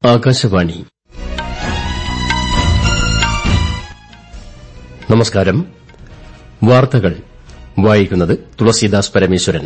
ആകാശവാണി നമസ്കാരം വാർത്തകൾ വായിക്കുന്നത് തുളസീദാസ് പരമേശ്വരൻ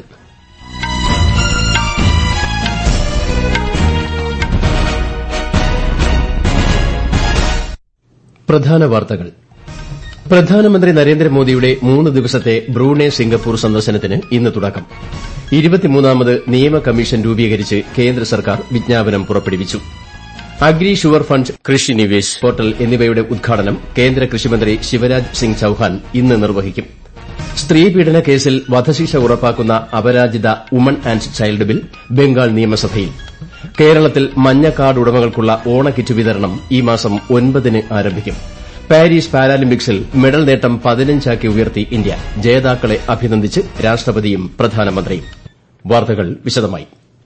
പ്രധാന വാർത്തകൾ പ്രധാനമന്ത്രി നരേന്ദ്രമോദിയുടെ മൂന്ന് ദിവസത്തെ ബ്രൂണെ സിംഗപ്പൂർ സന്ദർശനത്തിന് ഇന്ന് തുടക്കം ഇരുപത്തിമൂന്നാമത് നിയമ കമ്മീഷൻ രൂപീകരിച്ച് കേന്ദ്ര സർക്കാർ വിജ്ഞാപനം പുറപ്പെടുവിച്ചു അഗ്രി ഷുവർ ഫണ്ട് കൃഷി നിവേശ് പോർട്ടൽ എന്നിവയുടെ ഉദ്ഘാടനം കേന്ദ്ര കൃഷിമന്ത്രി ശിവരാജ് സിംഗ് ചൌഹാൻ ഇന്ന് നിർവഹിക്കും സ്ത്രീപീഡന കേസിൽ വധശിക്ഷ ഉറപ്പാക്കുന്ന Aparajita woman and child bill Bengal നിയമസഭയിൽ കേരളത്തിൽ മഞ്ഞ കാർഡ് ഉടമകൾക്കുള്ള ഓണക്കിറ്റ് വിതരണം ഈ മാസം ഒൻപതിന് ആരംഭിക്കും പാരീസ് പാരാലിമ്പിക്സിൽ മെഡൽ നേട്ടം പതിനഞ്ചാക്കി ഉയർത്തി ഇന്ത്യ ജേതാക്കളെ അഭിനന്ദിച്ച് രാഷ്ട്രപതിയും പ്രധാനമന്ത്രിയും വാർത്തകൾ വിശദമായി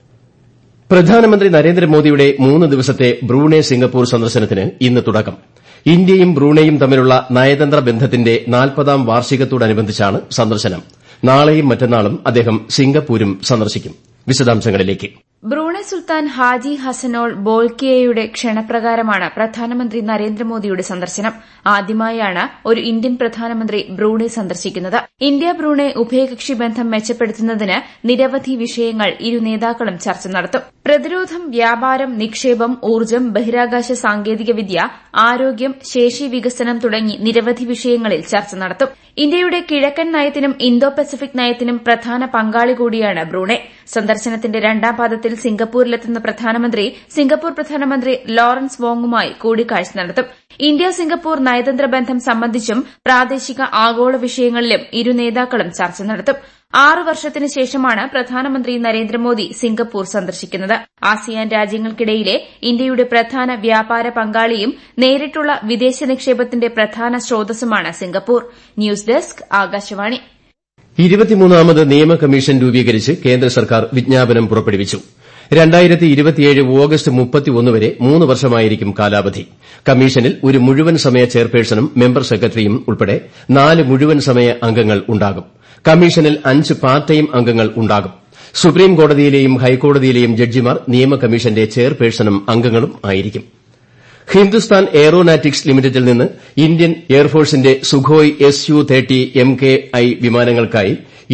പ്രധാനമന്ത്രി നരേന്ദ്രമോദിയുടെ മൂന്ന് ദിവസത്തെ ബ്രൂണെ സിംഗപ്പൂർ സന്ദർശനത്തിന് ഇന്ന് തുടക്കം ഇന്ത്യയും ബ്രൂണെയും തമ്മിലുള്ള നയതന്ത്ര ബന്ധത്തിന്റെ നാൽപ്പതാം വാർഷികത്തോടനുബന്ധിച്ചാണ് സന്ദർശനം നാളെയും മറ്റന്നാളും അദ്ദേഹം സിംഗപ്പൂരും സന്ദർശിക്കും വിശദാംശങ്ങളിലേക്ക് ബ്രൂണെ സുൽത്താൻ ഹാജി ഹസനോൾ ബോൾക്കിയയുടെ ക്ഷണപ്രകാരമാണ് പ്രധാനമന്ത്രി നരേന്ദ്രമോദിയുടെ സന്ദർശനം ആദ്യമായാണ് ഒരു ഇന്ത്യൻ പ്രധാനമന്ത്രി ബ്രൂണെ സന്ദർശിക്കുന്നത് ഇന്ത്യ ബ്രൂണെ ഉഭയകക്ഷി ബന്ധം മെച്ചപ്പെടുത്തുന്നതിന് നിരവധി വിഷയങ്ങൾ ഇരു നേതാക്കളും ചർച്ച നടത്തും പ്രതിരോധം വ്യാപാരം നിക്ഷേപം ഊർജ്ജം ബഹിരാകാശ സാങ്കേതികവിദ്യ ആരോഗ്യം ശേഷി വികസനം തുടങ്ങി നിരവധി വിഷയങ്ങളിൽ ചർച്ച നടത്തും ഇന്ത്യയുടെ കിഴക്കൻ നയത്തിനും ഇന്തോ പസഫിക് നയത്തിനും പ്രധാന പങ്കാളി കൂടിയാണ് ബ്രൂണെ സന്ദർശനത്തിന്റെ രണ്ടാം പാദത്തിൽ സിംഗപ്പൂരിലെത്തുന്ന പ്രധാനമന്ത്രി സിംഗപ്പൂർ പ്രധാനമന്ത്രി ലോറൻസ് വോങ്ങുമായി കൂടിക്കാഴ്ച നടത്തും ഇന്ത്യ സിംഗപ്പൂർ നയതന്ത്ര ബന്ധം സംബന്ധിച്ചും പ്രാദേശിക ആഗോള വിഷയങ്ങളിലും ഇരു നേതാക്കളും ചർച്ച നടത്തും ആറ് വർഷത്തിന് ശേഷമാണ് പ്രധാനമന്ത്രി നരേന്ദ്രമോദി സിംഗപ്പൂർ സന്ദർശിക്കുന്നത് ആസിയാൻ രാജ്യങ്ങൾക്കിടയിലെ ഇന്ത്യയുടെ പ്രധാന വ്യാപാര പങ്കാളിയും നേരിട്ടുള്ള വിദേശ നിക്ഷേപത്തിന്റെ പ്രധാന സ്രോതസ്സുമാണ് സിംഗപ്പൂർ ന്യൂസ് ഡെസ്ക് ആകാശവാണി ഇരുപത്തിമൂന്നാമത് നിയമ കമ്മീഷൻ രൂപീകരിച്ച് കേന്ദ്ര സർക്കാർ വിജ്ഞാപനം പുറപ്പെടുവിച്ചു ഓഗസ്റ്റ് മുപ്പത്തിയൊന്ന് വരെ മൂന്ന് വർഷമായിരിക്കും കാലാവധി കമ്മീഷനിൽ ഒരു മുഴുവൻ സമയ ചെയർപേഴ്സണും മെമ്പർ സെക്രട്ടറിയും ഉൾപ്പെടെ നാല് മുഴുവൻ സമയ അംഗങ്ങൾ ഉണ്ടാകും കമ്മീഷനിൽ അഞ്ച് പാർട്ട് ടൈം അംഗങ്ങൾ ഉണ്ടാകും സുപ്രീം കോടതിയിലെയും ഹൈക്കോടതിയിലെയും ജഡ്ജിമാർ നിയമ കമ്മീഷന്റെ ചെയർപേഴ്സണും അംഗങ്ങളും ആയിരിക്കും ഹിന്ദുസ്ഥാൻ എയ്റോനാറ്റിക്സ് ലിമിറ്റഡിൽ നിന്ന് ഇന്ത്യൻ എയർഫോഴ്സിന്റെ Sukhoi S U thirty M K I വിമാനങ്ങൾക്കായി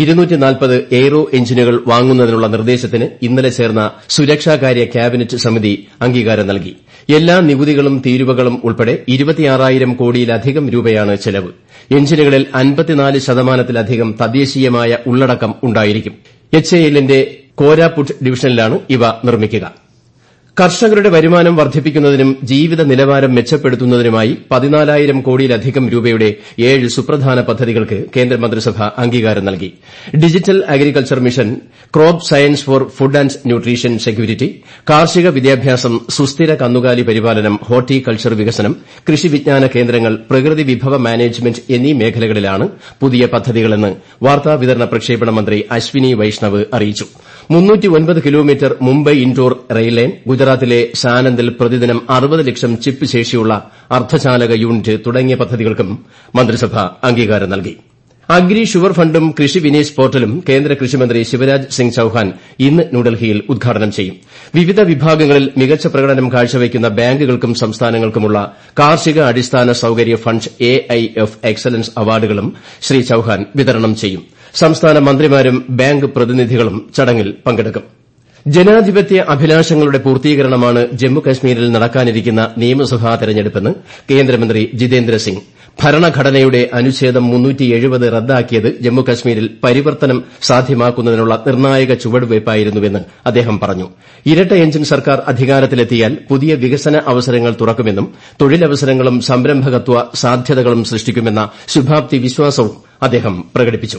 എയ്റോ എഞ്ചിനുകൾ വാങ്ങുന്നതിനുള്ള നിർദ്ദേശത്തിന് ഇന്നലെ ചേർന്ന സുരക്ഷാകാര്യ ക്യാബിനറ്റ് സമിതി അംഗീകാരം നൽകി എല്ലാ നികുതികളും തീരുവകളും ഉൾപ്പെടെ ഇരുപത്തിയാറായിരം കോടിയിലധികം രൂപയാണ് ചെലവ് എഞ്ചിനുകളിൽ അൻപത്തിനാല് ശതമാനത്തിലധികം തദ്ദേശീയമായ ഉള്ളടക്കം ഉണ്ടായിരിക്കും എച്ച് എ എല്ലിന്റെ കോരാപുട്ട് ഡിവിഷനിലാണ് ഇവ നിർമ്മിക്കുക കർഷകരുടെ വരുമാനം വർദ്ധിപ്പിക്കുന്നതിനും ജീവിത നിലവാരം മെച്ചപ്പെടുത്തുന്നതിനുമായി പതിനാലായിരം കോടിയിലധികം രൂപയുടെ ഏഴ് സുപ്രധാന പദ്ധതികൾക്ക് കേന്ദ്രമന്ത്രിസഭ അംഗീകാരം നൽകി digital agriculture mission crop science for food and nutrition security കാർഷിക വിദ്യാഭ്യാസം സുസ്ഥിര കന്നുകാലി പരിപാലനം ഹോർട്ടികൾച്ചർ വികസനം കൃഷി വിജ്ഞാന കേന്ദ്രങ്ങൾ പ്രകൃതി വിഭവ മാനേജ്മെന്റ് എന്നീ മേഖലകളിലാണ് പുതിയ പദ്ധതികളെന്ന് വാർത്താവിതരണ പ്രക്ഷേപണ മന്ത്രി അശ്വിനി വൈഷ്ണവ് അറിയിച്ചു kilometre Mumbai Indore rail line ഗുജറാത്തിലെ സാനന്ദിൽ പ്രതിദിനം അറുപത് ലക്ഷം ചിപ്പ് ശേഷിയുള്ള അർദ്ധചാലക യൂണിറ്റ് തുടങ്ങിയ പദ്ധതികൾക്കും മന്ത്രിസഭ അംഗീകാരം നൽകി അഗ്രി ഷുവർ ഫണ്ടും കൃഷി വിനേശ് പോർട്ടലും കേന്ദ്ര കൃഷിമന്ത്രി ശിവരാജ് സിംഗ് ചൌഹാൻ ഇന്ന് ന്യൂഡൽഹിയിൽ ഉദ്ഘാടനം ചെയ്യും വിവിധ വിഭാഗങ്ങളിൽ മികച്ച പ്രകടനം കാഴ്ചവയ്ക്കുന്ന ബാങ്കുകൾക്കും സംസ്ഥാനങ്ങൾക്കുമുള്ള കാർഷിക അടിസ്ഥാന സൌകര്യ fund A I F excellence അവാർഡുകളും ശ്രീ ചൌഹാൻ വിതരണം ചെയ്യും സംസ്ഥാന മന്ത്രിമാരും ബാങ്ക് പ്രതിനിധികളും ചടങ്ങിൽ പങ്കെടുക്കും ജനാധിപത്യ അഭിലാഷങ്ങളുടെ പൂർത്തീകരണമാണ് ജമ്മുകശ്മീരിൽ നടക്കാനിരിക്കുന്ന നിയമസഭാ തെരഞ്ഞെടുപ്പെന്ന് കേന്ദ്രമന്ത്രി ജിതേന്ദ്ര സിംഗ് ഭരണഘടനയുടെ അനുച്ഛേദം റദ്ദാക്കിയത് ജമ്മുകശ്മീരിൽ പരിവർത്തനം സാധ്യമാക്കുന്നതിനുള്ള നിർണായക ചുവടുവയ്പായിരുന്നുവെന്ന് അദ്ദേഹം പറഞ്ഞു ഇരട്ട എഞ്ചിൻ സർക്കാർ അധികാരത്തിലെത്തിയാൽ പുതിയ വികസന അവസരങ്ങൾ തുറക്കുമെന്നും തൊഴിലവസരങ്ങളും സംരംഭകത്വ സാധ്യതകളും സൃഷ്ടിക്കുമെന്ന ശുഭാപ്തി വിശ്വാസവും അദ്ദേഹം പ്രകടിപ്പിച്ചു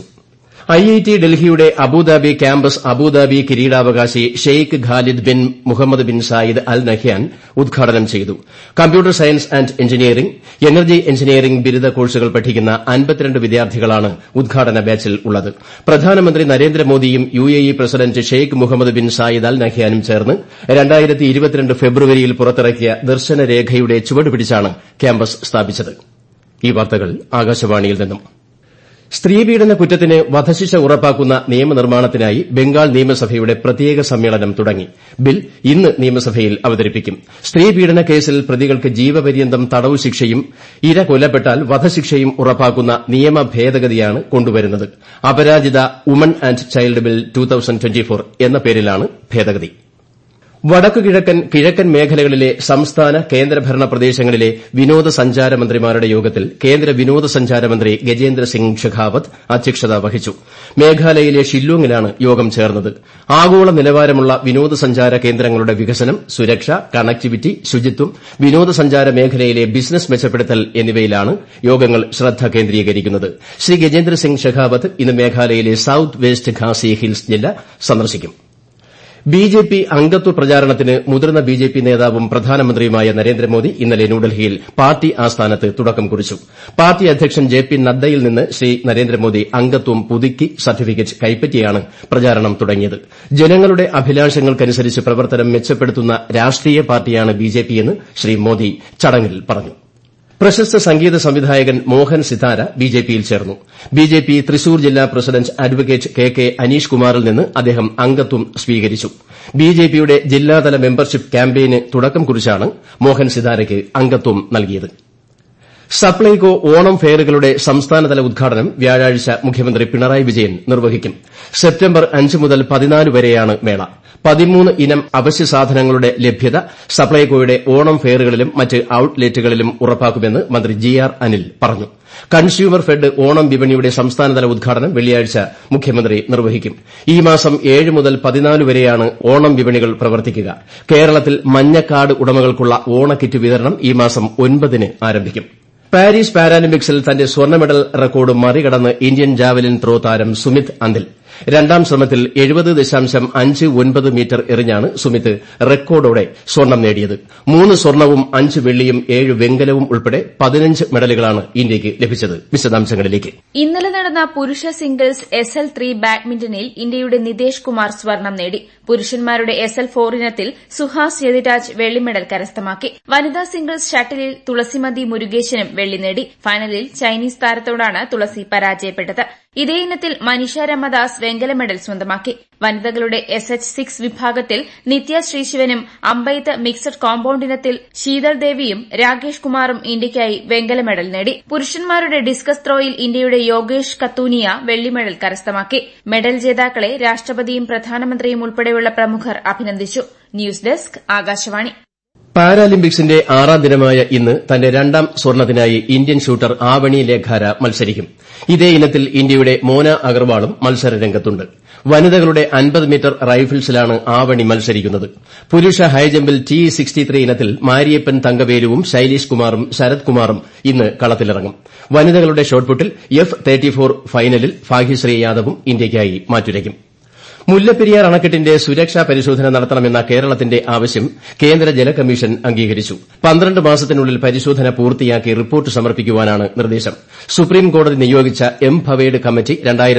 ഐഐടി ഡൽഹിയുടെ അബുദാബി ക്യാമ്പസ് അബുദാബി കിരീടാവകാശി Sheikh Khalid bin Mohammed bin Zayed Al Nahyan ഉദ്ഘാടനം ചെയ്തു computer science and engineering energy engineering ബിരുദ കോഴ്സുകൾ പഠിക്കുന്ന അൻപത്തിരണ്ട് വിദ്യാർത്ഥികളാണ് ഉദ്ഘാടന ബാച്ചിൽ ഉള്ളത് പ്രധാനമന്ത്രി നരേന്ദ്രമോദിയും U A E president Sheikh Mohammed bin Zayed Al നഹ്യാനും ചേർന്ന് ഫെബ്രുവരിയിൽ പുറത്തിറക്കിയ ദർശനരേഖയുടെ ചുവടുപിടിച്ചാണ് ക്യാമ്പസ് സ്ഥാപിച്ചത് ഈ വാർത്തകൾ ആകാശവാണിയിൽ നിന്നും സ്ത്രീപീഡന കുറ്റത്തിന് വധശിക്ഷ ഉറപ്പാക്കുന്ന നിയമനിർമ്മാണത്തിനായി ബംഗാൾ നിയമസഭയുടെ പ്രത്യേക സമ്മേളനം തുടങ്ങി ബിൽ ഇന്ന് നിയമസഭയിൽ അവതരിപ്പിക്കും സ്ത്രീപീഡന കേസിൽ പ്രതികൾക്ക് ജീവപര്യന്തം തടവു ശിക്ഷയും ഇര കൊല്ലപ്പെട്ടാൽ വധശിക്ഷയും ഉറപ്പാക്കുന്ന നിയമ ഭേദഗതിയാണ് കൊണ്ടുവരുന്നത് Aparajita woman and child bill എന്ന പേരിലാണ് ഭേദഗതി വടക്കുകിഴക്കൻ കിഴക്കൻ മേഖലകളിലെ സംസ്ഥാന കേന്ദ്രഭരണ പ്രദേശങ്ങളിലെ വിനോദസഞ്ചാര മന്ത്രിമാരുടെ യോഗത്തിൽ കേന്ദ്ര വിനോദസഞ്ചാര മന്ത്രി ഗജേന്ദ്ര സിംഗ് ഷെഖാവത്ത് അധ്യക്ഷത വഹിച്ചു മേഘാലയയിലെ ഷില്ലോങ്ങിലാണ് യോഗം ചേർന്നത് ആഗോള നിലവാരമുള്ള വിനോദസഞ്ചാര കേന്ദ്രങ്ങളുടെ വികസനം സുരക്ഷ കണക്ടിവിറ്റി ശുചിത്വം വിനോദസഞ്ചാര മേഖലയിലെ ബിസിനസ് മെച്ചപ്പെടുത്തൽ എന്നിവയിലാണ് യോഗങ്ങൾ ശ്രദ്ധ കേന്ദ്രീകരിക്കുന്നത് ശ്രീ ഗജേന്ദ്ര സിംഗ് ഷെഖാവത്ത് ഇന്ന് മേഘാലയയിലെ സൌത്ത് വെസ്റ്റ് ഖാസി ഹിൽസ് ജില്ല സന്ദർശിക്കും ബിജെപി അംഗത്വ പ്രചാരണത്തിന് മുതിർന്ന ബിജെപി നേതാവും പ്രധാനമന്ത്രിയുമായ നരേന്ദ്രമോദി ഇന്നലെ ന്യൂഡൽഹിയിൽ പാർട്ടി ആസ്ഥാനത്ത് തുടക്കം കുറിച്ചു പാർട്ടി അധ്യക്ഷൻ ജെ പി നദ്ദയിൽ നിന്ന് ശ്രീ നരേന്ദ്രമോദി അംഗത്വം പുതുക്കി സർട്ടിഫിക്കറ്റ് കൈപ്പറ്റിയാണ് പ്രചാരണം തുടങ്ങിയത് ജനങ്ങളുടെ അഭിലാഷങ്ങൾക്കനുസരിച്ച് പ്രവർത്തനം മെച്ചപ്പെടുത്തുന്ന രാഷ്ട്രീയ പാർട്ടിയാണ് ബിജെപിയെന്ന് ശ്രീ മോദി ചടങ്ങിൽ പറഞ്ഞു പ്രശസ്ത സംഗീത സംവിധായകൻ മോഹൻ സിതാര ബിജെപിയിൽ ചേർന്നു ബിജെപി തൃശൂർ ജില്ലാ president advocate K K Aneesh കുമാറിൽ നിന്ന് അദ്ദേഹം അംഗത്വം സ്വീകരിച്ചു ബിജെപിയുടെ ജില്ലാതല മെമ്പർഷിപ്പ് ക്യാമ്പയിന് തുടക്കം കുറിച്ചാണ് മോഹൻ സിതാരയ്ക്ക് അംഗത്വം നൽകിയത് സപ്ലൈകോ ഓണം ഫെയറുകളുടെ സംസ്ഥാനതല ഉദ്ഘാടനം വ്യാഴാഴ്ച മുഖ്യമന്ത്രി പിണറായി വിജയൻ നിർവഹിക്കും സെപ്റ്റംബർ അഞ്ച് മുതൽ പതിനാല് വരെയാണ് മേള പതിമൂന്ന് ഇനം അവശ്യ സാധനങ്ങളുടെ ലഭ്യത സപ്ലൈകോയുടെ ഓണം ഫെയറുകളിലും മറ്റ് ഔട്ട്ലെറ്റുകളിലും ഉറപ്പാക്കുമെന്ന് മന്ത്രി ജി ആർ അനിൽ പറഞ്ഞു കൺസ്യൂമർ ഫെഡ് ഓണം വിപണിയുടെ സംസ്ഥാനതല ഉദ്ഘാടനം വെള്ളിയാഴ്ച മുഖ്യമന്ത്രി നിർവഹിക്കും ഈ മാസം ഏഴ് മുതൽ പതിനാല് വരെയാണ് ഓണം വിപണികൾ പ്രവർത്തിക്കുക കേരളത്തിൽ മഞ്ഞക്കാർഡ് ഉടമകൾക്കുള്ള ഓണക്കിറ്റ് വിതരണം ഈ മാസം ഒൻപതിന് ആരംഭിക്കും പാരീസ് പാരാലിമ്പിക്സിൽ തന്റെ സ്വർണ്ണ മെഡൽ റെക്കോർഡ് മറികടന്ന് ഇന്ത്യൻ ജാവലിൻ ത്രോ താരം സുമിത് അന്തിൽ രണ്ടാം ശ്രമത്തിൽ എഴുപത് ദശാംശം അഞ്ച് ഒൻപത് മീറ്റർ എറിഞ്ഞാണ് സുമിത് റെക്കോർഡോടെ സ്വർണ്ണം നേടിയത് മൂന്ന് സ്വർണ്ണവും അഞ്ച് വെള്ളിയും ഏഴ് വെങ്കലവും ഉൾപ്പെടെ പതിനഞ്ച് മെഡലുകളാണ് ഇന്ത്യയ്ക്ക് ലഭിച്ചത് വിശദാംശങ്ങളിലേക്ക് ഇന്നലെ നടന്ന പുരുഷ സിംഗിൾസ് എസ് എൽ ത്രീ ബാഡ്മിന്റണിൽ ഇന്ത്യയുടെ നിതേഷ് കുമാർ സ്വർണം നേടി പുരുഷന്മാരുടെ എസ് എൽ ഫോർ ഇനത്തിൽ സുഹാസ് യതിരാജ് വെള്ളി മെഡൽ കരസ്ഥമാക്കി വനിതാ സിംഗിൾസ് ഷട്ടിലിൽ തുളസിമതി മുരുകേശനും വെള്ളി നേടി ഫൈനലിൽ ചൈനീസ് താരത്തോടാണ് തുളസി പരാജയപ്പെട്ടത് ഇതേ ഇനത്തിൽ മനീഷ രമദാസ് വെങ്കല മെഡൽ സ്വന്തമാക്കി വനിതകളുടെ എസ് എച്ച് സിക്സ് വിഭാഗത്തിൽ നിത്യ ശ്രീശിവനും അമ്പെയ്ത്ത് മിക്സഡ് കോമ്പൌണ്ട് ഇനത്തിൽ ശീതൾ ദേവിയും രാകേഷ് കുമാറും ഇന്ത്യയ്ക്കായി വെങ്കല മെഡൽ നേടി പുരുഷന്മാരുടെ ഡിസ്കസ് ത്രോയിൽ ഇന്ത്യയുടെ യോഗേഷ് കത്തൂനിയ വെള്ളി മെഡൽ കരസ്ഥമാക്കി മെഡൽ ജേതാക്കളെ രാഷ്ട്രപതിയും പ്രധാനമന്ത്രിയും ഉൾപ്പെടെയുള്ള പ്രമുഖർ അഭിനന്ദിച്ചു ന്യൂസ് ഡെസ്ക് ആകാശവാണി പാരാലിമ്പിക്സിന്റെ ആറാം ദിനമായ ഇന്ന് തന്റെ രണ്ടാം സ്വർണ്ണത്തിനായി ഇന്ത്യൻ ഷൂട്ടർ ആവണി ലേഖാര മത്സരിക്കും ഇതേ ഇനത്തിൽ ഇന്ത്യയുടെ മോന അഗർവാളും മത്സരരംഗത്തുണ്ട് വനിതകളുടെ അൻപത് മീറ്റർ റൈഫിൾസിലാണ് ആവണി മത്സരിക്കുന്നത് പുരുഷ ഹൈജമ്പിൽ ടി ഇനത്തിൽ മാരിയപ്പൻ തങ്കവേലുവും ശൈലീഷ് കുമാറും ശരത് കുമാറും ഇന്ന് കളത്തിലിറങ്ങും വനിതകളുടെ ഷോട്ട്പുട്ടിൽ എഫ് ഫൈനലിൽ ഭാഗ്യശ്രീ യാദവും ഇന്ത്യയ്ക്കായി മാറ്റുരയ്ക്കും മുല്ലപ്പെരിയാർ അണക്കെട്ടിന്റെ സുരക്ഷാ പരിശോധന നടത്തണമെന്ന കേരളത്തിന്റെ ആവശ്യം കേന്ദ്ര ജല കമ്മീഷൻ അംഗീകരിച്ചു പന്ത്രണ്ട് മാസത്തിനുള്ളിൽ പരിശോധന പൂർത്തിയാക്കി റിപ്പോർട്ട് സമർപ്പിക്കുവാനാണ് നിർദ്ദേശം സുപ്രീം കോടതി നിയോഗിച്ച എം ഭവേഡ് കമ്മിറ്റി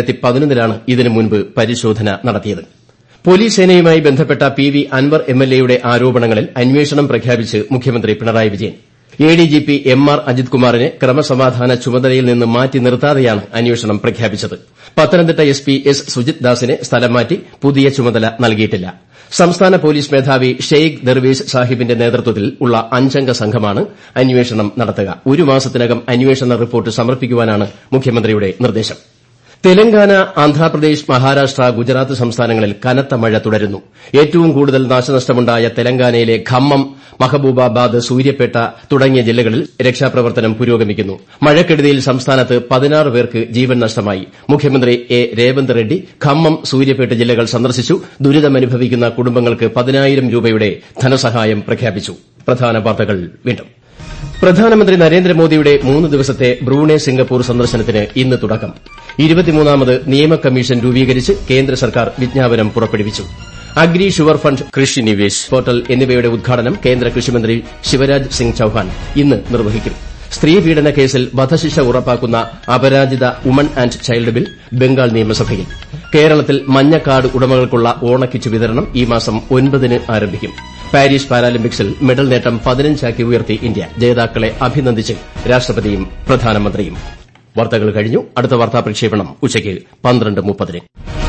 ലാണ് ഇതിനു മുൻപ് പരിശോധന നടത്തിയത് പോലീസ് സേനയുമായി ബന്ധപ്പെട്ട പി വി അൻവർ എംഎൽഎയുടെ ആരോപണങ്ങളിൽ അന്വേഷണം പ്രഖ്യാപിച്ച് മുഖ്യമന്ത്രി Pinarayi Vijayan ADGP M R Ajith കുമാറിനെ ക്രമസമാധാന ചുമതലയിൽ നിന്ന് മാറ്റി നിർത്താതെയാണ് അന്വേഷണം പ്രഖ്യാപിച്ചത് Pathanamthitta S P S Sujith ദാസിനെ സ്ഥലം മാറ്റി പുതിയ ചുമതല നൽകിയിട്ടില്ല സംസ്ഥാന പോലീസ് മേധാവി ഷെയ്ഖ് ദർവേശ് സാഹിബിന്റെ നേതൃത്വത്തിൽ ഉള്ള അഞ്ചംഗ സംഘമാണ് അന്വേഷണം നടത്തുക ഒരു മാസത്തിനകം അന്വേഷണ റിപ്പോർട്ട് സമർപ്പിക്കുവാനാണ് മുഖ്യമന്ത്രിയുടെ നിർദ്ദേശം തെലങ്കാന ആന്ധ്രാപ്രദേശ് മഹാരാഷ്ട്ര ഗുജറാത്ത് സംസ്ഥാനങ്ങളിൽ കനത്ത മഴ തുടരുന്നു ഏറ്റവും കൂടുതൽ നാശനഷ്ടമുണ്ടായ തെലങ്കാനയിലെ ഖമ്മം മഹബൂബാബാദ് സൂര്യപേട്ട തുടങ്ങിയ ജില്ലകളിൽ രക്ഷാപ്രവർത്തനം പുരോഗമിക്കുന്നു മഴക്കെടുതിയിൽ സംസ്ഥാനത്ത് പതിനാറ് പേർക്ക് ജീവൻ നഷ്ടമായി മുഖ്യമന്ത്രി എ രേവന്ത് റെഡ്ഡി ഖമ്മം സൂര്യപേട്ട ജില്ലകൾ സന്ദർശിച്ചു ദുരിതമനുഭവിക്കുന്ന കുടുംബങ്ങൾക്ക് പതിനായിരം രൂപയുടെ ധനസഹായം പ്രഖ്യാപിച്ചു പ്രധാന വാർത്തകൾ വീണ്ടും പ്രധാനമന്ത്രി നരേന്ദ്രമോദിയുടെ മൂന്ന് ദിവസത്തെ ബ്രൂണെ സിംഗപ്പൂർ സന്ദർശനത്തിന് ഇന്ന് തുടക്കം ഇരുപത്തിമൂന്നാമത് നിയമ കമ്മീഷൻ രൂപീകരിച്ച് കേന്ദ്ര സർക്കാർ വിജ്ഞാപനം പുറപ്പെടുവിച്ചു അഗ്രി ഷുവർ ഫണ്ട് കൃഷി നിവേശ് പോർട്ടൽ എന്നിവയുടെ ഉദ്ഘാടനം കേന്ദ്ര കൃഷിമന്ത്രി ശിവരാജ് സിംഗ് ചൌഹാൻ ഇന്ന് നിർവഹിക്കും സ്ത്രീപീഡന കേസിൽ വധശിക്ഷ ഉറപ്പാക്കുന്ന Aparajita woman and child bill Bengal നിയമസഭയിൽ കേരളത്തിൽ മഞ്ഞക്കാർഡ് ഉടമകൾക്കുള്ള ഓണക്കിറ്റ് വിതരണം ഈ മാസം ഒൻപതിന് ആരംഭിക്കും പാരീസ് പാരാലിമ്പിക്സിൽ മെഡൽ നേട്ടം പതിനഞ്ചാക്കി ഉയർത്തി ഇന്ത്യ ജേതാക്കളെ അഭിനന്ദിച്ച് രാഷ്ട്രപതിയും പ്രധാനമന്ത്രിയും വാർത്തകൾ കഴിഞ്ഞു അടുത്ത വാർത്താ പ്രക്ഷേപണം ഉച്ചയ്ക്ക് പന്ത്രണ്ട് മുപ്പതിന്